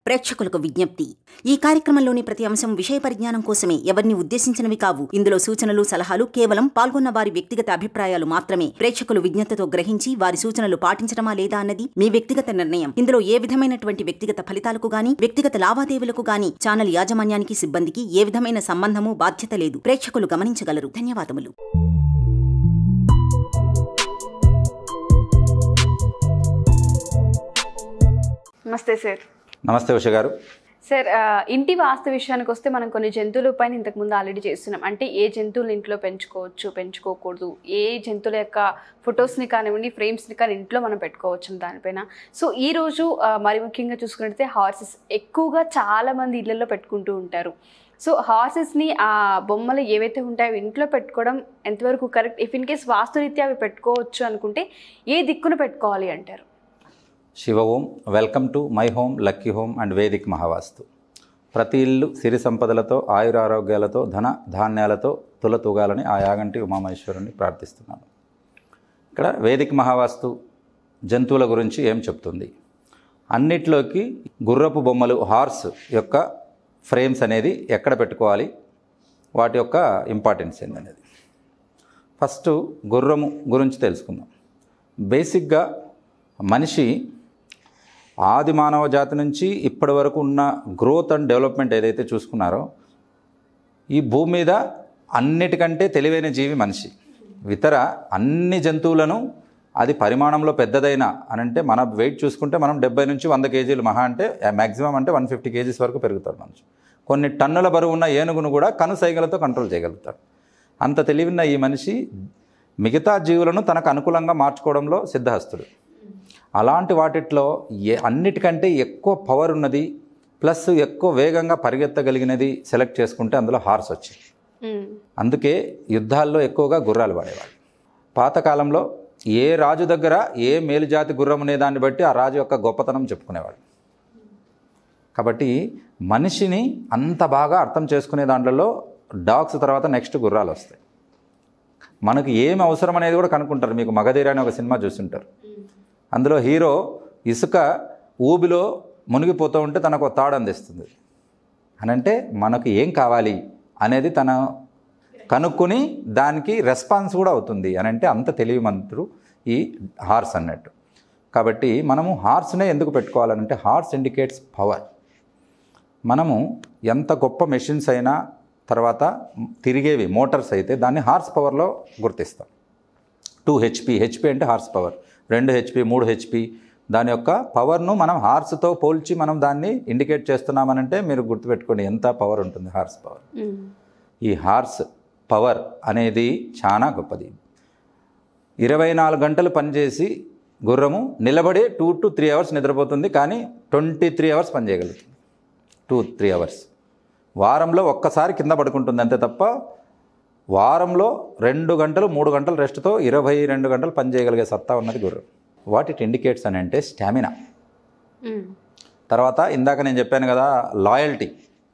ప్రేక్షకులకు విజ్ఞప్తి ఈ కార్యక్రమంలోని ప్రతి అంశం విషయ పరిజ్ఞానం కోసమే ఎవరిని ఉద్దేశించినవి కావు ఇందులో సూచనలు సలహాలు కేవలం పాల్గొన్న వారి వ్యక్తిగత అభిప్రాయాలు మాత్రమే ప్రేక్షకులు విజ్ఞతతో గ్రహించి వారి సూచనలు పాటించడమా లేదా అన్నది మీ వ్యక్తిగత నిర్ణయం ఇందులో ఏ విధమైనటువంటి వ్యక్తిగత ఫలితాలకు గాని వ్యక్తిగత లావాదేవీలకు గాని ఛానల్ యాజమాన్యానికి సిబ్బందికి ఏ విధమైన సంబంధము బాధ్యత లేదు ప్రేక్షకులు గమనించగలరు ధన్యవాదములు నమస్తే సార్ నమస్తే ఉష గారు సార్ ఆ, ఇంటి వాస్తు విషయానికి వస్తే మనం కొన్ని జంతువుల పైన ఇంతకుముందు ఆల్రెడీ చేస్తున్నాం అంటే ఏ జంతువులు ఇంట్లో పెంచుకోవచ్చు పెంచుకోకూడదు ఏ జంతువుల యొక్క ఫొటోస్ని కానివ్వండి ఫ్రేమ్స్ని కానీ ఇంట్లో మనం పెట్టుకోవచ్చు దానిపైన సో ఈ రోజు ఆ, మరి ముఖ్యంగా చూసుకున్నట్లయితే హార్సెస్ ఎక్కువగా చాలా మంది ఇళ్లలో పెట్టుకుంటూ ఉంటారు సో హార్సెస్ని ఆ బొమ్మలు ఏవైతే ఉంటాయో అవి ఇంట్లో పెట్టుకోవడం ఎంతవరకు కరెక్ట్ ఇఫ్ ఇన్ కేస్ వాస్తురీత్యా అవి పెట్టుకోవచ్చు అనుకుంటే ఏ దిక్కున పెట్టుకోవాలి అంటారు Shiva Om welcome to my home lucky home and Vedic Mahavastu ప్రతి ఇల్లు సిరి సంపదలతో ఆయురారోగ్యాలతో ధన ధాన్యాలతో తులతూగాలని ఆ యాగంటి ఉమామహేశ్వరుని ప్రార్థిస్తున్నాను ఇక్కడ వేదిక్ మహావాస్తు జంతువుల గురించి ఏం చెప్తుంది అన్నిట్లోకి గుర్రపు బొమ్మలు హార్స్ యొక్క ఫ్రేమ్స్ అనేది ఎక్కడ పెట్టుకోవాలి వాటి యొక్క ఇంపార్టెన్స్ ఏందనేది ఫస్ట్ గుర్రము గురించి తెలుసుకుందాం బేసిక్గా మనిషి ఆది మానవ జాతి నుంచి ఇప్పటి వరకు ఉన్న గ్రోత్ అండ్ డెవలప్మెంట్ ఏదైతే చూసుకున్నారో ఈ భూమి మీద అన్నిటికంటే తెలివైన జీవి మనిషి ఇతర అన్ని జంతువులను అది పరిమాణంలో పెద్దదైన అని అంటే మన వెయిట్ చూసుకుంటే మనం డెబ్బై నుంచి వంద కేజీలు మహా అంటే మ్యాక్సిమం అంటే వన్ ఫిఫ్టీ కేజీస్ వరకు పెరుగుతాడు మనిషి కొన్ని టన్నుల బరువు ఉన్న ఏనుగును కూడా కనుసైగలతో కంట్రోల్ చేయగలుగుతాడు అంత తెలివిన్న ఈ మనిషి మిగతా జీవులను తనకు అనుకూలంగా మార్చుకోవడంలో సిద్ధహస్తుడు అలాంటి వాటిట్లో ఏ అన్నిటికంటే ఎక్కువ పవర్ ఉన్నది ప్లస్ ఎక్కువ వేగంగా పరిగెత్తగలిగినది సెలెక్ట్ చేసుకుంటే అందులో హార్స్ వచ్చింది మ్మ్. అందుకే యుద్ధాల్లో ఎక్కువగా గుర్రాలు వాడేవాళ్ళు పాతకాలంలో ఏ రాజు దగ్గర ఏ మేలుజాతి గుర్రం అనే దాన్ని బట్టి ఆ రాజు యొక్క గొప్పతనం చెప్పుకునేవాడు కాబట్టి మనిషిని అంత బాగా అర్థం చేసుకునే దాంట్లో డాగ్స్ తర్వాత నెక్స్ట్ గుర్రాలు వస్తాయి మనకు ఏమి అవసరం అనేది కూడా కనుక్కుంటారు మీకు మగధీర అనే ఒక సినిమా చూస్తుంటారు అందులో హీరో ఇసుక ఊబిలో మునిగిపోతూ ఉంటే తనకు ఒక తాడు అందిస్తుంది అని అంటే మనకు ఏం కావాలి అనేది తన కనుక్కొని దానికి రెస్పాన్స్ కూడా అవుతుంది అని అంటే అంత తెలివిమంతుడు ఈ హార్స్ అన్నట్టు కాబట్టి మనము హార్స్నే ఎందుకు పెట్టుకోవాలంటే హార్స్ ఇండికేట్స్ పవర్ మనము ఎంత గొప్ప మెషిన్స్ అయినా తర్వాత తిరిగేవి మోటార్స్ అయితే దాన్ని హార్స్ పవర్లో గుర్తిస్తాం టూ హెచ్పి హెచ్పి అంటే హార్స్ పవర్ రెండు హెచ్పి మూడు హెచ్పి దాని యొక్క పవర్ను మనం హార్స్తో పోల్చి మనం దాన్ని ఇండికేట్ చేస్తున్నామనంటే మీరు గుర్తుపెట్టుకోండి ఎంత పవర్ ఉంటుంది హార్స్ పవర్ మ్మ్. ఈ హార్స్ పవర్ అనేది చాలా గొప్పది ఇరవై నాలుగు గంటలు పనిచేసి గుర్రము నిలబడి టూ టు త్రీ అవర్స్ నిద్రపోతుంది కానీ ట్వంటీ త్రీ అవర్స్ పనిచేయగలుగుతుంది టూ త్రీ అవర్స్ వారంలో ఒక్కసారి కింద పడుకుంటుంది అంతే తప్ప వారంలో రెండు గంటలు మూడు గంటలు రెస్ట్తో ఇరవై రెండు గంటలు పనిచేయగలిగే సత్తా ఉన్నది గుర్రం వాట్ ఇట్ ఇండికేట్స్ అని అంటే స్టామినా మ్మ్. తర్వాత ఇందాక నేను చెప్పాను కదా లాయల్టీ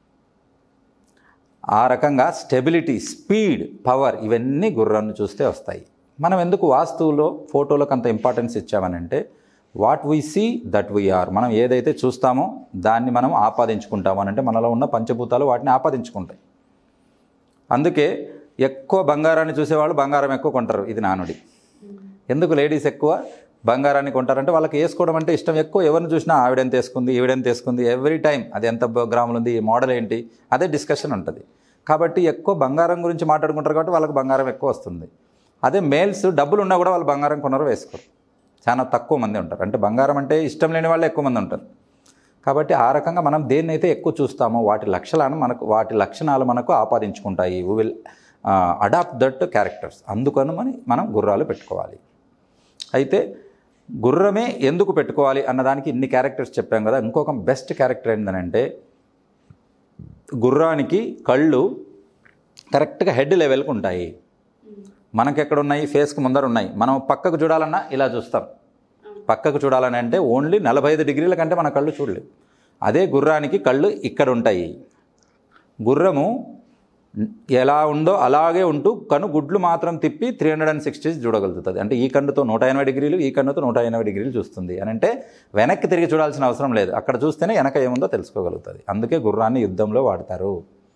ఆ రకంగా స్టెబిలిటీ స్పీడ్ పవర్ ఇవన్నీ గుర్రాన్ని చూస్తే వస్తాయి మనం ఎందుకు వాస్తువులో ఫోటోలకు అంత ఇంపార్టెన్స్ ఇచ్చామనంటే what we see that we are మనం ఏదైతే చూస్తామో దాన్ని మనం ఆపాదించుకుంటాము అని అంటే మనలో ఉన్న పంచభూతాలు వాటిని ఆపాదించుకుంటాయి అందుకే ఎక్కువ బంగారాన్ని చూసేవాళ్ళు బంగారం ఎక్కువ కొంటారు ఇది నానుడి ఎందుకు లేడీస్ ఎక్కువ బంగారాన్ని కొంటారంటే వాళ్ళకి వేసుకోవడం అంటే ఇష్టం ఎక్కువ ఎవరిని చూసినా ఆవిడెంత వేసుకుంది ఈవిడెంత వేసుకుంది ఎవ్రీ టైం అది ఎంత బ- గ్రాములు ఉంది ఈ మోడల్ ఏంటి అదే డిస్కషన్ ఉంటుంది కాబట్టి ఎక్కువ బంగారం గురించి మాట్లాడుకుంటారు కాబట్టి వాళ్ళకి బంగారం ఎక్కువ వస్తుంది అదే మేల్స్ డబ్బులు ఉన్నా కూడా వాళ్ళు బంగారం కొనరు వేసుకోరు చాలా తక్కువ మంది ఉంటారు అంటే బంగారం అంటే ఇష్టం లేని వాళ్ళు ఎక్కువ మంది ఉంటారు కాబట్టి ఆ రకంగా మనం దేన్నైతే ఎక్కువ చూస్తామో వాటి లక్షణాలను మనకు వాటి లక్షణాలు మనకు ఆపాదించుకుంటాయి we will adapt that characters అందుకని మనం మనం గుర్రాలు పెట్టుకోవాలి అయితే గుర్రమే ఎందుకు పెట్టుకోవాలి అన్నదానికి ఇన్ని క్యారెక్టర్స్ చెప్పాం కదా ఇంకొక బెస్ట్ క్యారెక్టర్ ఏంటంటే గుర్రానికి కళ్ళు కరెక్ట్గా హెడ్ లెవెల్కి ఉంటాయి మనకి ఎక్కడ ఉన్నాయి ఫేస్కి ముందర ఉన్నాయి మనం పక్కకు చూడాలన్నా ఇలా చూస్తాం పక్కకు చూడాలని అంటే ఓన్లీ నలభై ఐదు డిగ్రీల కంటే మన కళ్ళు చూడలేవు అదే గుర్రానికి కళ్ళు ఇక్కడ ఉంటాయి గుర్రము ఎలా ఉందో అలాగే ఉంటూ కను గుడ్లు మాత్రం తిప్పి త్రీ హండ్రెడ్ అండ్ సిక్స్టీ చూడగలుగుతుంది అంటే ఈ కన్నుతో నూట ఎనభై డిగ్రీలు ఈ కన్నుతో నూట ఎనభై డిగ్రీలు చూస్తుంది అని అంటే వెనక్కి తిరిగి చూడాల్సిన అవసరం లేదు అక్కడ చూస్తేనే వెనక ఏముందో తెలుసుకోగలుగుతుంది అందుకే గుర్రాన్ని యుద్ధంలో వాడతారు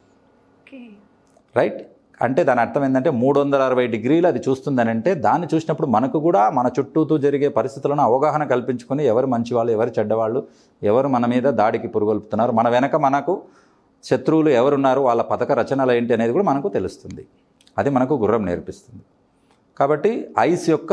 ఓకే రైట్ అంటే దాని అర్థం ఏంటంటే మూడు వందల అరవై డిగ్రీలు అది చూస్తుందని అంటే దాన్ని చూసినప్పుడు మనకు కూడా మన చుట్టూతూ జరిగే పరిస్థితులను అవగాహన కల్పించుకొని ఎవరు మంచివాళ్ళు ఎవరు చెడ్డవాళ్ళు ఎవరు మన మీద దాడికి పురుగొల్పుతున్నారు మన వెనక మనకు శత్రువులు ఎవరున్నారు వాళ్ళ పథక రచనలు ఏంటి అనేది కూడా మనకు తెలుస్తుంది అది మనకు గుర్రం నేర్పిస్తుంది కాబట్టి ఐస్ యొక్క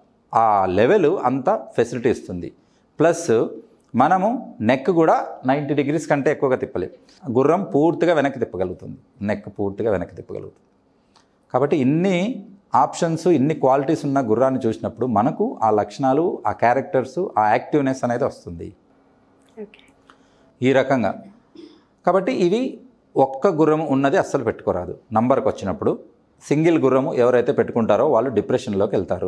ఆ లెవెల్ అంత ఫెసిలిటీ ఇస్తుంది ప్లస్ మనము నెక్ కూడా నైంటీ డిగ్రీస్ కంటే ఎక్కువగా తిప్పలేం గుర్రం పూర్తిగా వెనక్కి తిప్పగలుగుతుంది నెక్ పూర్తిగా వెనక్కి తిప్పగలుగుతుంది కాబట్టి ఇన్ని ఆప్షన్స్ ఇన్ని క్వాలిటీస్ ఉన్న గుర్రాన్ని చూసినప్పుడు మనకు ఆ లక్షణాలు ఆ క్యారెక్టర్స్ ఆ యాక్టివ్నెస్ అనేది వస్తుంది ఓకే ఈ రకంగా కాబట్టి ఇవి ఒక్క గుర్రం ఉన్నది అస్సలు పెట్టుకోరాదు నంబర్కి వచ్చినప్పుడు సింగిల్ గుర్రము ఎవరైతే పెట్టుకుంటారో వాళ్ళు డిప్రెషన్లోకి వెళ్తారు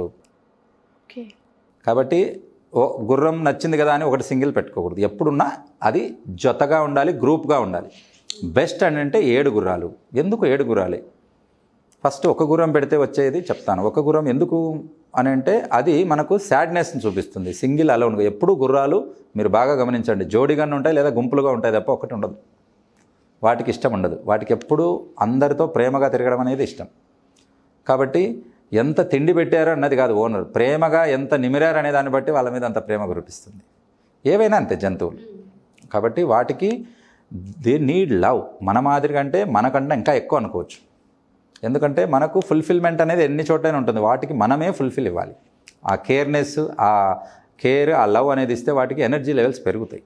ఓకే కాబట్టి ఓ గుర్రం నచ్చింది కదా అని ఒకటి సింగిల్ పెట్టుకోకూడదు ఎప్పుడున్నా అది జొతగా ఉండాలి గ్రూప్గా ఉండాలి బెస్ట్ అని అంటే ఏడు గుర్రాలు ఎందుకు ఏడు గుర్రాలే ఫస్ట్ ఒక గుర్రం పెడితే వచ్చేది చెప్తాను ఒక గుర్రం ఎందుకు అని అంటే అది మనకు సాడ్నెస్ని చూపిస్తుంది సింగిల్ అలౌన్గా ఎప్పుడూ గుర్రాలు మీరు బాగా గమనించండి జోడిగానే ఉంటాయి లేదా గుంపులుగా ఉంటాయి తప్ప ఒకటి ఉండదు వాటికి ఇష్టం ఉండదు వాటికి ఎప్పుడూ అందరితో ప్రేమగా తిరగడం అనేది ఇష్టం కాబట్టి ఎంత తిండి పెట్టారో అన్నది కాదు ఓనర్ ప్రేమగా ఎంత నిమిరారు అనే దాన్ని బట్టి వాళ్ళ మీద అంత ప్రేమ గురిపిస్తుంది ఏవైనా అంతే జంతువులు కాబట్టి వాటికి దే నీడ్ లవ్ మన మాదిరిగా అంటే మనకంటే ఇంకా ఎక్కువ అనుకోవచ్చు ఎందుకంటే మనకు ఫుల్ఫిల్మెంట్ అనేది ఎన్ని చోట్లైనా ఉంటుంది వాటికి మనమే ఫుల్ఫిల్ ఇవ్వాలి ఆ కేర్నెస్ ఆ కేర్ ఆ లవ్ అనేది ఇస్తే వాటికి ఎనర్జీ లెవెల్స్ పెరుగుతాయి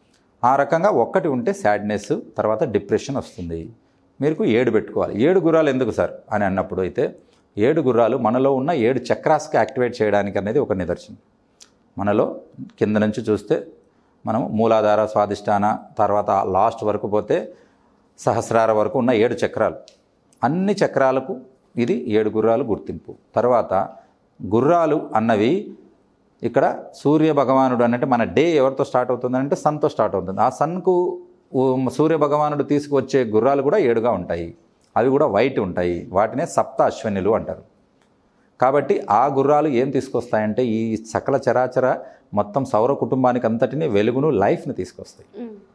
ఆ రకంగా ఒక్కటి ఉంటే సాడ్నెస్ తర్వాత డిప్రెషన్ వస్తుంది మీరు ఏడు పెట్టుకోవాలి ఏడు గుర్రాలు ఎందుకు సార్ అని అన్నప్పుడు అయితే ఏడు గుర్రాలు మనలో ఉన్న ఏడు చక్రాస్కి యాక్టివేట్ చేయడానికి అనేది ఒక నిదర్శనం మనలో కింద నుంచి చూస్తే మనం మూలాధార స్వాదిష్టాన తర్వాత లాస్ట్ వరకు పోతే సహస్రార వరకు ఉన్న ఏడు చక్రాలు అన్ని చక్రాలకు ఇది ఏడు గుర్రాలు గుర్తింపు తర్వాత గుర్రాలు అన్నవి ఇక్కడ సూర్య భగవానుడు అంటే మన డే ఎవరితో స్టార్ట్ అవుతుంది అంటే సన్తో స్టార్ట్ అవుతుంది ఆ సన్కు ఉ- సూర్య భగవానుడు తీసుకువచ్చే గుర్రాలు కూడా ఏడుగా ఉంటాయి అవి కూడా వైట్ ఉంటాయి వాటినే సప్త అశ్వనులు అంటారు కాబట్టి ఆ గుర్రాలు ఏం తీసుకొస్తాయంటే ఈ సకల చరాచర మొత్తం సౌర కుటుంబానికి అంతటిని వెలుగును లైఫ్ని తీసుకొస్తాయి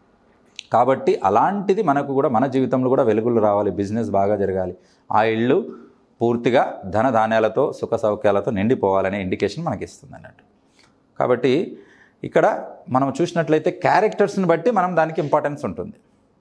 కాబట్టి అలాంటిది మనకు కూడా మన జీవితంలో కూడా వెలుగులు రావాలి బిజినెస్ బాగా జరగాలి ఆ ఇల్లు పూర్తిగా ధన ధాన్యాలతో సుఖ సౌఖ్యాలతో నిండిపోవాలనే ఇండికేషన్ మనకి ఇస్తుంది అన్నట్టు కాబట్టి ఇక్కడ మనం చూసినట్లయితే క్యారెక్టర్స్ని బట్టి మనం దానికి ఇంపార్టెన్స్ ఉంటుంది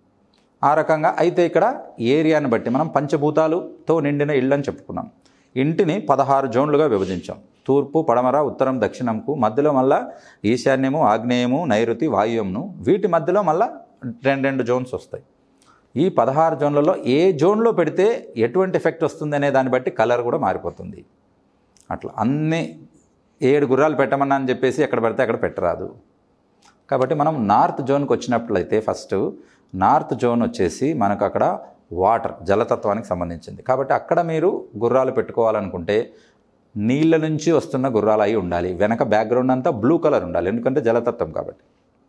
ఆ రకంగా అయితే ఇక్కడ ఏరియాని బట్టి మనం పంచభూతాలుతో నిండిన ఇళ్ళు అని చెప్పుకున్నాం ఇంటిని పదహారు జోన్లుగా విభజించాం తూర్పు పడమర ఉత్తరం దక్షిణంకు మధ్యలో మళ్ళా ఈశాన్యము ఆగ్నేయము నైరుతి వాయువ్యంను వీటి మధ్యలో మళ్ళా రెండు రెండు జోన్స్ వస్తాయి ఈ పదహారు జోన్లలో ఏ జోన్లో పెడితే ఎటువంటి ఎఫెక్ట్ వస్తుంది అనే దాన్ని బట్టి కలర్ కూడా మారిపోతుంది అట్లా అన్ని ఏడు గుర్రాలు పెట్టమన్నా అని చెప్పేసి ఎక్కడ పెడితే అక్కడ పెట్టరాదు కాబట్టి మనం నార్త్ జోన్కి వచ్చినట్లయితే ఫస్ట్ నార్త్ జోన్ వచ్చేసి మనకు అక్కడ వాటర్ జలతత్వానికి సంబంధించింది కాబట్టి అక్కడ మీరు గుర్రాలు పెట్టుకోవాలనుకుంటే నీళ్ళ నుంచి వస్తున్న గుర్రాలు అయి ఉండాలి వెనక బ్యాక్గ్రౌండ్ అంతా బ్లూ కలర్ ఉండాలి ఎందుకంటే జలతత్వం కాబట్టి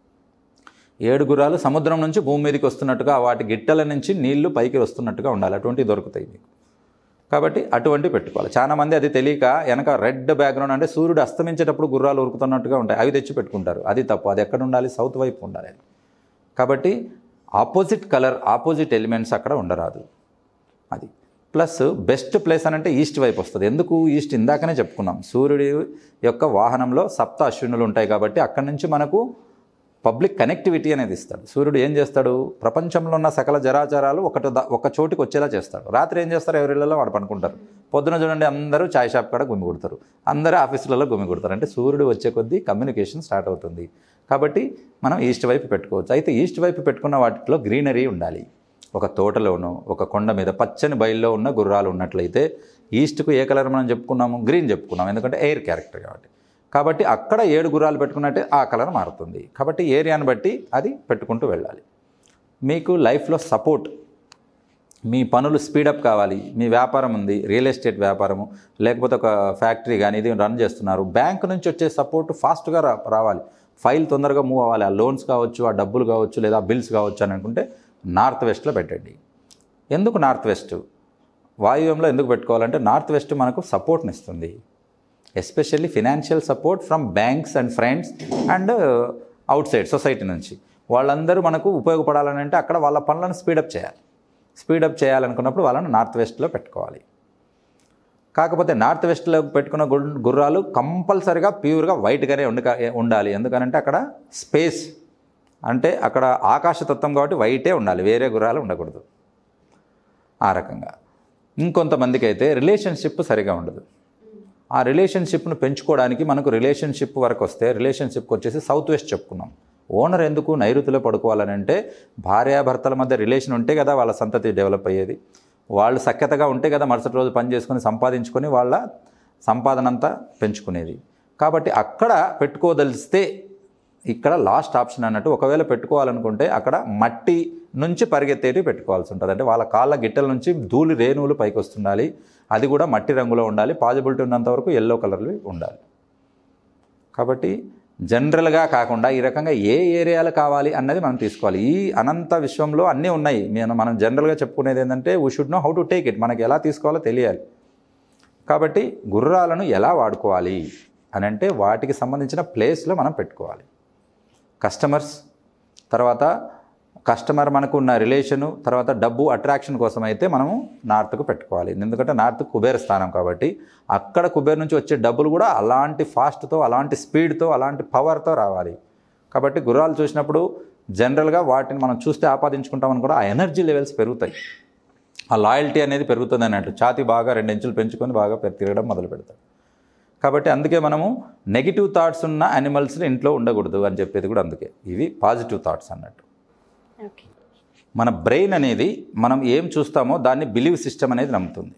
ఏడు గుర్రాలు సముద్రం నుంచి భూమి మీదకి వస్తున్నట్టుగా వాటి గిట్టల నుంచి నీళ్లు పైకి వస్తున్నట్టుగా ఉండాలి అటువంటివి దొరుకుతాయి మీకు కాబట్టి అటువంటి పెట్టుకోవాలి చాలా మంది అది తెలియక వెనక రెడ్ బ్యాక్గ్రౌండ్ అంటే సూర్యుడు అస్తమించేటప్పుడు గుర్రాలు ఉరుకుతున్నట్టుగా ఉంటాయి అవి తెచ్చి పెట్టుకుంటారు అది తప్పు అది ఎక్కడ ఉండాలి సౌత్ వైపు ఉండాలి కాబట్టి ఆపోజిట్ కలర్ ఆపోజిట్ ఎలిమెంట్స్ అక్కడ ఉండరాదు అది ప్లస్ బెస్ట్ ప్లేస్ అని అంటే ఈస్ట్ వైపు వస్తుంది ఎందుకు ఈస్ట్ ఇందాకనే చెప్పుకున్నాం సూర్యుడి యొక్క వాహనంలో సప్త అశ్వినులు ఉంటాయి కాబట్టి అక్కడి నుంచి మనకు పబ్లిక్ కనెక్టివిటీ అనేది ఇస్తాడు సూర్యుడు ఏం చేస్తాడు ప్రపంచంలో ఉన్న సకల జరాచరాలు ఒకటి ద- ఒక చోటికి వచ్చేలా చేస్తాడు రాత్రి ఏం చేస్తారు ఎవరిళ్ళలో వాడు పనుకుంటారు పొద్దున చూడండి అందరూ చాయ్ షాప్ కాడ గుమి కొడతారు అందరూ ఆఫీసులలో గుమి కొడతారు అంటే సూర్యుడు వచ్చే కొద్దీ కమ్యూనికేషన్ స్టార్ట్ అవుతుంది కాబట్టి మనం ఈస్ట్ వైపు పెట్టుకోవచ్చు అయితే ఈస్ట్ వైపు పెట్టుకున్న వాటిలో గ్రీనరీ ఉండాలి ఒక తోటలోనో ఒక కొండ మీద పచ్చని బయల్లో ఉన్న గుర్రాలు ఉన్నట్లయితే ఈస్ట్కు ఏ కలర్ మనం చెప్పుకున్నాము గ్రీన్ చెప్పుకున్నాం ఎందుకంటే ఎయిర్ క్యారెక్టర్ కాబట్టి కాబట్టి అక్కడ ఏడు గుర్రాలు పెట్టుకున్నట్టే ఆ కలర్ మారుతుంది కాబట్టి ఏరియాని బట్టి అది పెట్టుకుంటూ వెళ్ళాలి మీకు లైఫ్లో సపోర్ట్ మీ పనులు స్పీడప్ కావాలి మీ వ్యాపారం ఉంది రియల్ ఎస్టేట్ వ్యాపారము లేకపోతే ఒక ఫ్యాక్టరీ కానీ ఇది రన్ చేస్తున్నారు బ్యాంక్ నుంచి వచ్చే సపోర్ట్ ఫాస్ట్గా రా రావాలి ఫైల్ తొందరగా మూవ్ అవ్వాలి ఆ లోన్స్ కావచ్చు ఆ డబ్బులు కావచ్చు లేదా బిల్స్ కావచ్చు అని అనుకుంటే నార్త్ వెస్ట్లో పెట్టండి ఎందుకు నార్త్ వెస్ట్ వాయువ్యంలో ఎందుకు పెట్టుకోవాలంటే నార్త్ వెస్ట్ మనకు సపోర్ట్ని ఇస్తుంది especially financial support from banks and friends and outside society నుంచి వాళ్ళందరూ మనకు ఉపయోగపడాలని అంటే అక్కడ వాళ్ళ పనులను స్పీడప్ చేయాలి స్పీడప్ చేయాలనుకున్నప్పుడు వాళ్ళని నార్త్ వెస్ట్లో పెట్టుకోవాలి కాకపోతే నార్త్ వెస్ట్లో పెట్టుకున్న గుర్- గుర్రాలు కంపల్సరిగా ప్యూర్గా వైట్గానే ఉండ ఉండాలి ఎందుకనంటే అక్కడ స్పేస్ అంటే అక్కడ ఆకాశతత్వం కాబట్టి వైటే ఉండాలి వేరే గుర్రాలు ఉండకూడదు ఆ రకంగా ఇంకొంతమందికి అయితే రిలేషన్షిప్ సరిగా ఉండదు ఆ రిలేషన్షిప్ను పెంచుకోవడానికి మనకు రిలేషన్షిప్ వరకు వస్తే రిలేషన్షిప్కి వచ్చేసి సౌత్ వెస్ట్ చెప్పుకున్నాం ఓనర్ ఎందుకు నైరుతిలో పడుకోవాలని అంటే భార్యాభర్తల మధ్య రిలేషన్ ఉంటే కదా వాళ్ళ సంతతి డెవలప్ అయ్యేది వాళ్ళు సఖ్యతగా ఉంటే కదా మరుసటి రోజు పని చేసుకొని సంపాదించుకొని వాళ్ళ సంపాదన అంతా పెంచుకునేది కాబట్టి అక్కడ పెట్టుకోదలిస్తే ఇక్కడ లాస్ట్ ఆప్షన్ అన్నట్టు ఒకవేళ పెట్టుకోవాలనుకుంటే అక్కడ మట్టి నుంచి పరిగెత్తేటివి పెట్టుకోవాల్సి ఉంటుంది అంటే వాళ్ళ కాళ్ళ గిట్టల నుంచి ధూళి రేణువులు పైకి వస్తుండాలి అది కూడా మట్టి రంగులో ఉండాలి పాజిబిలిటీ ఉన్నంత వరకు ఎల్లో కలర్లు ఉండాలి కాబట్టి జనరల్గా కాకుండా ఈ రకంగా ఏ ఏరియాలు కావాలి అన్నది మనం తీసుకోవాలి ఈ అనంత విశ్వంలో అన్నీ ఉన్నాయి నేను మనం జనరల్గా చెప్పుకునేది ఏంటంటే we should know how to take it మనకి ఎలా తీసుకోవాలో తెలియాలి కాబట్టి గుర్రాలను ఎలా వాడుకోవాలి అని అంటే వాటికి సంబంధించిన ప్లేస్లో మనం పెట్టుకోవాలి కస్టమర్స్ తర్వాత కస్టమర్ మనకు ఉన్న రిలేషను తర్వాత డబ్బు అట్రాక్షన్ కోసం అయితే మనము నార్త్కు పెట్టుకోవాలి ఎందుకంటే నార్త్ కుబేర స్థానం కాబట్టి అక్కడ కుబేర్ నుంచి వచ్చే డబ్బులు కూడా అలాంటి ఫాస్ట్తో అలాంటి స్పీడ్తో అలాంటి పవర్తో రావాలి కాబట్టి గుర్రాలు చూసినప్పుడు జనరల్గా వాటిని మనం చూస్తే ఆపాదించుకుంటామని కూడా ఆ ఎనర్జీ లెవెల్స్ పెరుగుతాయి ఆ లాయల్టీ అనేది పెరుగుతుంది అన్నట్టు ఛాతి బాగా రెండు ఇంచులు పెంచుకొని బాగా పె- తిరగడం మొదలు పెడతాడు కాబట్టి అందుకే మనము నెగిటివ్ థాట్స్ ఉన్న యానిమల్స్ని ఇంట్లో ఉండకూడదు అని చెప్పేది కూడా అందుకే ఇవి పాజిటివ్ థాట్స్ అన్నట్టు ఓకే మన బ్రెయిన్ అనేది మనం ఏం చూస్తామో దాన్ని బిలీవ్ సిస్టమ్ అనేది నమ్ముతుంది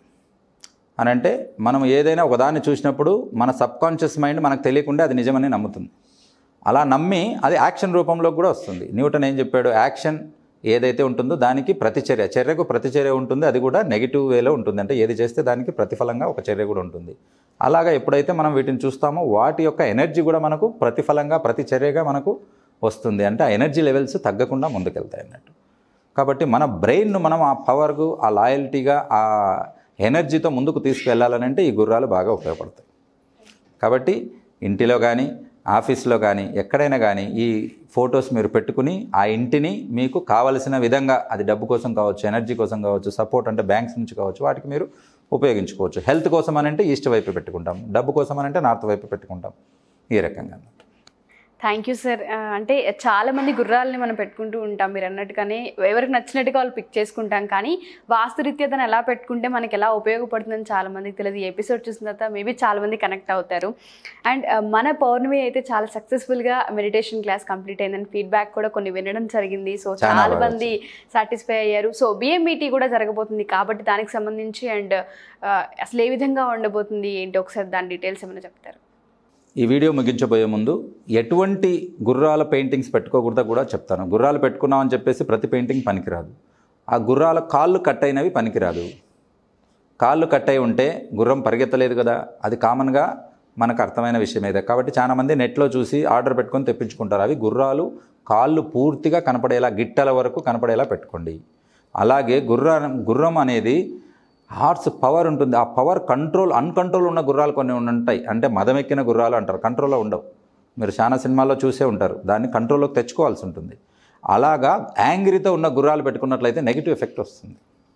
అని అంటే మనం ఏదైనా ఒకదాన్ని చూసినప్పుడు మన సబ్కాన్షియస్ మైండ్ మనకు తెలియకుండా అది నిజమని నమ్ముతుంది అలా నమ్మి అది యాక్షన్ రూపంలో కూడా వస్తుంది న్యూటన్ ఏం చెప్పాడు యాక్షన్ ఏదైతే ఉంటుందో దానికి ప్రతిచర్య చర్యకు ప్రతిచర్య ఉంటుంది అది కూడా నెగిటివ్ వేలో ఉంటుంది అంటే ఏది చేస్తే దానికి ప్రతిఫలంగా ఒక చర్య కూడా ఉంటుంది అలాగా ఎప్పుడైతే మనం వీటిని చూస్తామో వాటి యొక్క ఎనర్జీ కూడా మనకు ప్రతిఫలంగా ప్రతిచర్యగా మనకు వస్తుంది అంటే ఆ ఎనర్జీ లెవెల్స్ తగ్గకుండా ముందుకెళ్తాయి అన్నట్టు కాబట్టి మన బ్రెయిన్ను మనం ఆ పవర్కు ఆ లాయల్టీగా ఆ ఎనర్జీతో ముందుకు తీసుకెళ్లాలని అంటే ఈ గుర్రాలు బాగా ఉపయోగపడతాయి కాబట్టి ఇంటిలో కానీ ఆఫీస్లో కానీ ఎక్కడైనా కానీ ఈ ఫొటోస్ మీరు పెట్టుకుని ఆ ఇంటిని మీకు కావలసిన విధంగా అది డబ్బు కోసం కావచ్చు ఎనర్జీ కోసం కావచ్చు సపోర్ట్ అంటే బ్యాంక్స్ నుంచి కావచ్చు వాటికి మీరు ఉపయోగించుకోవచ్చు హెల్త్ కోసం అని అంటే ఈస్ట్ వైపు పెట్టుకుంటాం డబ్బు కోసం అని అంటే నార్త్ వైపు పెట్టుకుంటాం ఈ రకంగా అన్నమాట థ్యాంక్ యూ సార్ అంటే చాలా మంది గుర్రాలని మనం పెట్టుకుంటూ ఉంటాం మీరు అన్నట్టుగానే ఎవరికి నచ్చినట్టుగా వాళ్ళు పిక్ చేసుకుంటాం కానీ వాస్తురీత్యా దాన్ని ఎలా పెట్టుకుంటే మనకి ఎలా ఉపయోగపడుతుందని చాలా మందికి తెలియదు ఈ ఎపిసోడ్ చూసిన తర్వాత మేబీ చాలా మంది కనెక్ట్ అవుతారు అండ్ మన పౌర్ణమి అయితే చాలా సక్సెస్ఫుల్గా మెడిటేషన్ క్లాస్ కంప్లీట్ అయిందని ఫీడ్బ్యాక్ కూడా కొన్ని వినడం జరిగింది సో చాలా చాలా బాగా మంది సాటిస్ఫై అయ్యారు సో బిఎంఈటీ కూడా జరగబోతుంది కాబట్టి దానికి సంబంధించి అండ్ అసలు ఏ విధంగా ఉండబోతుంది ఏంటి ఒకసారి దాని డీటెయిల్స్ ఏమైనా చెప్తారు ఈ వీడియో ముగించబోయే ముందు ఎటువంటి గుర్రాల పెయింటింగ్స్ పెట్టుకోకూడదో కూడా చెప్తాను గుర్రాలు పెట్టుకున్నామని చెప్పేసి ప్రతి పెయింటింగ్ పనికిరాదు ఆ గుర్రాల కాళ్ళు కట్ అయినవి పనికిరాదు కాళ్ళు కట్ అయి ఉంటే గుర్రం పరిగెత్తలేదు కదా అది కామన్గా మనకు అర్థమైన విషయం ఇదే కాబట్టి చాలామంది నెట్లో చూసి ఆర్డర్ పెట్టుకొని తెప్పించుకుంటారు అవి గుర్రాలు కాళ్ళు పూర్తిగా కనపడేలా గిట్టల వరకు కనపడేలా పెట్టుకోండి అలాగే గుర్రం గుర్రం అనేది హార్స్ పవర్ ఉంటుంది ఆ పవర్ కంట్రోల్ అన్కంట్రోల్ ఉన్న గుర్రాలు కొన్ని ఉంటాయి అంటే మదమెక్కిన గుర్రాలు అంటారు కంట్రోల్లో ఉండవు మీరు చాలా సినిమాల్లో చూసే ఉంటారు దాన్ని కంట్రోల్లోకి తెచ్చుకోవాల్సి ఉంటుంది అలాగా యాంగ్రీతో ఉన్న గుర్రాలు పెట్టుకున్నట్లయితే నెగిటివ్ ఎఫెక్ట్ వస్తుంది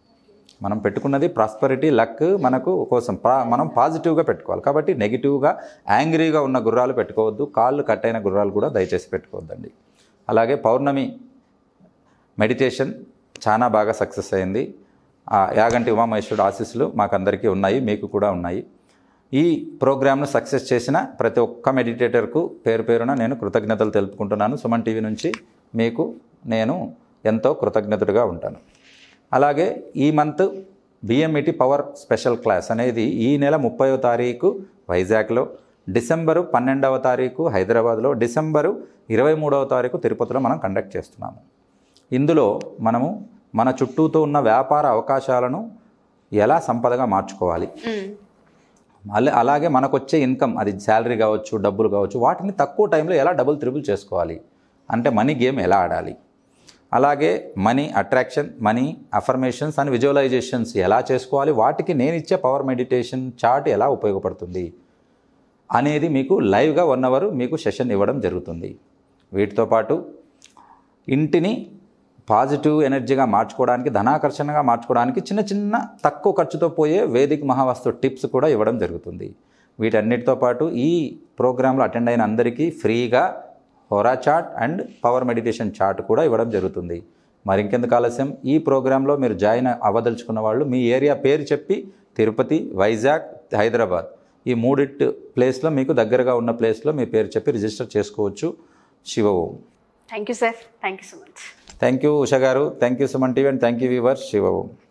మనం పెట్టుకున్నది ప్రాస్పరిటీ లక్ మనకు కోసం పా- మనం పాజిటివ్గా పెట్టుకోవాలి కాబట్టి నెగిటివ్గా యాంగ్రీగా ఉన్న గుర్రాలు పెట్టుకోవద్దు కాళ్ళు కట్ అయిన గుర్రాలు కూడా దయచేసి పెట్టుకోవద్దండి అలాగే పౌర్ణమి మెడిటేషన్ చాలా బాగా సక్సెస్ అయింది ఆ యాగంటి ఉమామహేశ్వరుడు ఆశీస్సులు మాకందరికీ ఉన్నాయి మీకు కూడా ఉన్నాయి ఈ ప్రోగ్రామ్ను సక్సెస్ చేసిన ప్రతి ఒక్క మెడిటేటర్కు పేరు పేరున నేను కృతజ్ఞతలు తెలుపుకుంటున్నాను సుమన్ టీవీ నుంచి మీకు నేను ఎంతో కృతజ్ఞతుడిగా ఉంటాను అలాగే ఈ month BMET power special class అనేది ఈ నెల ముప్పైవ తారీఖు వైజాగ్లో డిసెంబరు పన్నెండవ తారీఖు హైదరాబాద్లో డిసెంబరు ఇరవై మూడవ తారీఖు తిరుపతిలో మనం కండక్ట్ చేస్తున్నాము ఇందులో మనము మన చుట్టూతో ఉన్న వ్యాపార అవకాశాలను ఎలా సంపదగా మార్చుకోవాలి అలా అలాగే మనకు వచ్చే ఇన్కమ్ అది శాలరీ కావచ్చు డబ్బులు కావచ్చు వాటిని తక్కువ టైంలో ఎలా డబుల్ త్రిబుల్ చేసుకోవాలి అంటే మనీ గేమ్ ఎలా ఆడాలి అలాగే money attraction money affirmations and visualisations ఎలా చేసుకోవాలి వాటికి నేను ఇచ్చే పవర్ మెడిటేషన్ చార్ట్ ఎలా ఉపయోగపడుతుంది అనేది మీకు లైవ్గా వన్ అవర్ మీకు సెషన్ ఇవ్వడం జరుగుతుంది వీటితో పాటు ఇంటిని పాజిటివ్ ఎనర్జీగా మార్చుకోవడానికి ధనాకర్షణగా మార్చుకోవడానికి చిన్న చిన్న తక్కువ ఖర్చుతో పోయే వేదిక మహావాస్తు టిప్స్ కూడా ఇవ్వడం జరుగుతుంది వీటన్నిటితో పాటు ఈ ప్రోగ్రాంలో అటెండ్ అయిన అందరికీ ఫ్రీగా Hora chart and power meditation chart కూడా ఇవ్వడం జరుగుతుంది మరి ఇంకెందుకు ఆలస్యం ఈ ప్రోగ్రాంలో మీరు జాయిన్ అవ్వదలుచుకున్న వాళ్ళు మీ ఏరియా పేరు చెప్పి తిరుపతి వైజాగ్ హైదరాబాద్ ఈ మూడిట్ ప్లేస్లో మీకు దగ్గరగా ఉన్న ప్లేస్లో మీ పేరు చెప్పి రిజిస్టర్ చేసుకోవచ్చు Shiva Om thank you sir thank you so much thank you Usha గారు thank you Suman TV and thank you viewers Shiva Om